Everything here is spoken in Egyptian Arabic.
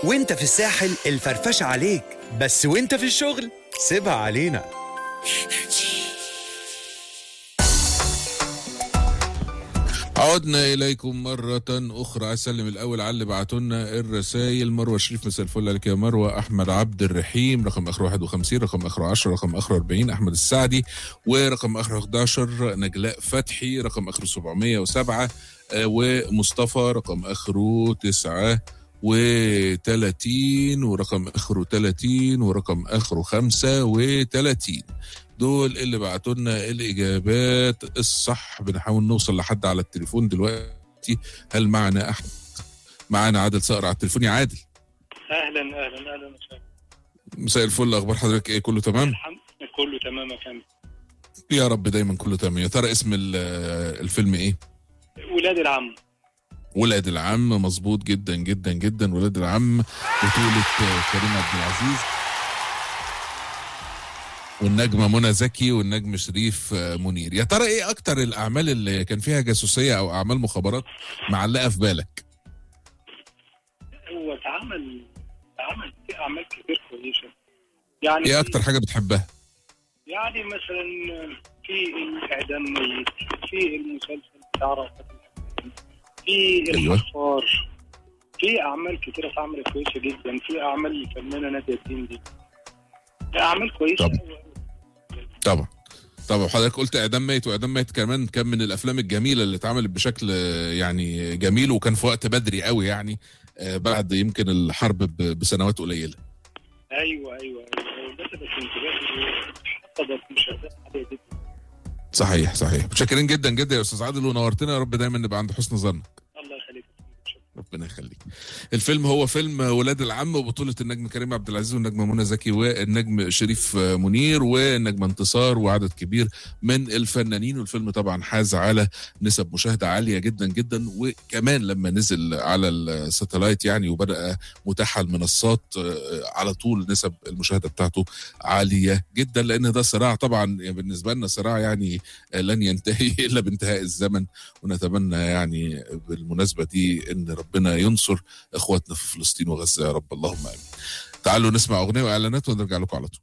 وانت في الساحل الفرفشة عليك بس وانت في الشغل سيبها علينا عدنا إليكم مرة أخرى أسلم الأول على اللي بعتوا لنا الرسائل مروة شريف مساء الفل عليك يا مروة أحمد عبد الرحيم رقم آخره 51 رقم آخره 10 رقم آخره 40 أحمد السعدي ورقم آخره 11 نجلاء فتحي رقم آخره 707 آه، ومصطفى رقم آخره 9 و30 ورقم آخره 30 ورقم آخره 35 دول اللي بعتوا لنا الاجابات الصح بنحاول نوصل لحد على التليفون دلوقتي هل معنا احمد معنا عادل صقر على التليفون يا عادل اهلا اهلا اهلا وسهلا مساء الفل اخبار حضرتك ايه كله تمام الحمد كله تمام يا فندم يا رب دايما كله تمام يا ترى اسم ال- الفيلم ايه ولاد العم ولاد العم مظبوط جدا جدا جدا ولاد العم بطولة كريم عبد العزيز والنجمة منى زكي والنجم شريف منير يا ترى ايه اكتر الاعمال اللي كان فيها جاسوسية او اعمال مخابرات معلقة في بالك هو اتعمل اتعمل في اعمال كتير كويسه يعني ايه اكتر حاجة بتحبها يعني مثلا في الاعدام ميت في المسلسل بتاع رأفت الهجان، في أيوة. الحصار في اعمال كتيره اتعملت كويسه جدا في اعمال الفنانه ناديه الدين دي اعمال كويسه طبعا. أوي أوي. طبعا طبعا حضرتك قلت اعدام ميت واعدام ميت كمان كان من الافلام الجميله اللي اتعملت بشكل آه، يعني جميل وكان في وقت بدري قوي يعني آه، بعد يمكن الحرب ب- بسنوات قليله ايوه ايوه ايوه لفت انتباهي حصلت مشاهدات عاليه جدا صحيح صحيح متشكرين جدا جدا يا استاذ عادل ونورتنا يا رب دايما نبقى عند حسن ظنك الله يخليك ربنا يخليك الفيلم هو فيلم ولاد العم وبطولة النجم كريم عبد العزيز والنجمة منى زكي والنجم شريف منير والنجمة انتصار وعدد كبير من الفنانين والفيلم طبعا حاز على نسب مشاهدة عالية جدا جدا وكمان لما نزل على الساتلايت يعني وبدأ متاح على المنصات آه، على طول نسب المشاهدة بتاعته عالية جدا لأن ده صراع طبعا بالنسبة لنا صراع يعني لن ينتهي إلا بانتهاء الزمن ونتمنى يعني بالمناسبة دي ان ربنا ينصر اخواتنا في فلسطين وغزة يا رب اللهم امين تعالوا نسمع اغنية واعلانات ونرجع لكم على طول